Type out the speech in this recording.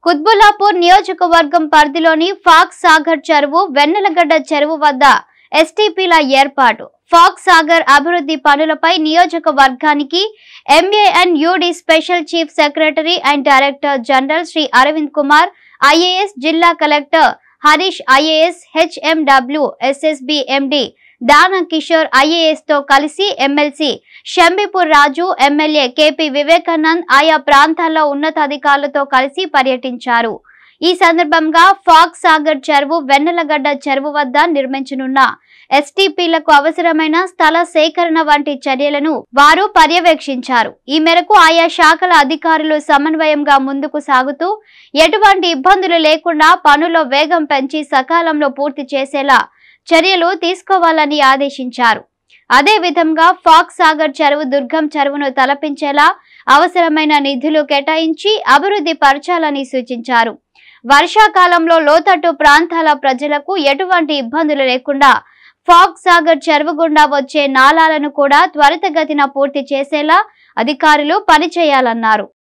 కుత్బుల్లాపూర్ నియోజకవర్గం పరిధిలోని ఫాక్స్ సాగర్ చెరువు వెన్నెలగడ్డ చెరువు వద్ద ఎస్టీపీల ఏర్పాటు ఫాక్స్ సాగర్ అభివృద్ధి పనులపై నియోజకవర్గానికి MAN UD special chief secretary and director general Shri Arvind Kumar IAS జిల్లా collector Harish IAS HMW SSB MD Dana Kishore IAS తో కలిసి MLC Shambipur Raju MLA KP Vivekanand ఆయా ప్రాంతాల్లో ఉన్నతాధికారులతో కలిసి పర్యటించారు ఈ సందర్భంగా ఫాక్స్ సాగర్ చెరువు వెన్నెలగడ్డ చెరువు వద్ద నిర్మించనున్న ఎస్టీపీలకు అవసరమైన స్థల సేకరణ వంటి చర్యలను వారు పర్యవేక్షించారు ఈ మేరకు ఆయా శాఖల అధికారులు సమన్వయంగా ముందుకు సాగుతూ ఎటువంటి ఇబ్బందులు లేకుండా పనుల వేగం పెంచి సకాలంలో పూర్తి చేసేలా చర్యలు తీసుకోవాలని ఆదేశించారు అదే విధంగా ఫాక్స్ సాగర్ చెరువు దుర్గం చెరువును తలపించేలా అవసరమైన నిధులు కేటాయించి అభివృద్ధి పరచాలని సూచించారు వర్షాకాలంలో లోతట్టు ప్రాంతాల ప్రజలకు ఎటువంటి ఇబ్బందులు లేకుండా ఫాక్స్ సాగర్ చెరువు గుండా వచ్చే నాలాలను కూడా త్వరితగతిన పూర్తి చేసేలా అధికారులు పనిచేయాలన్నారు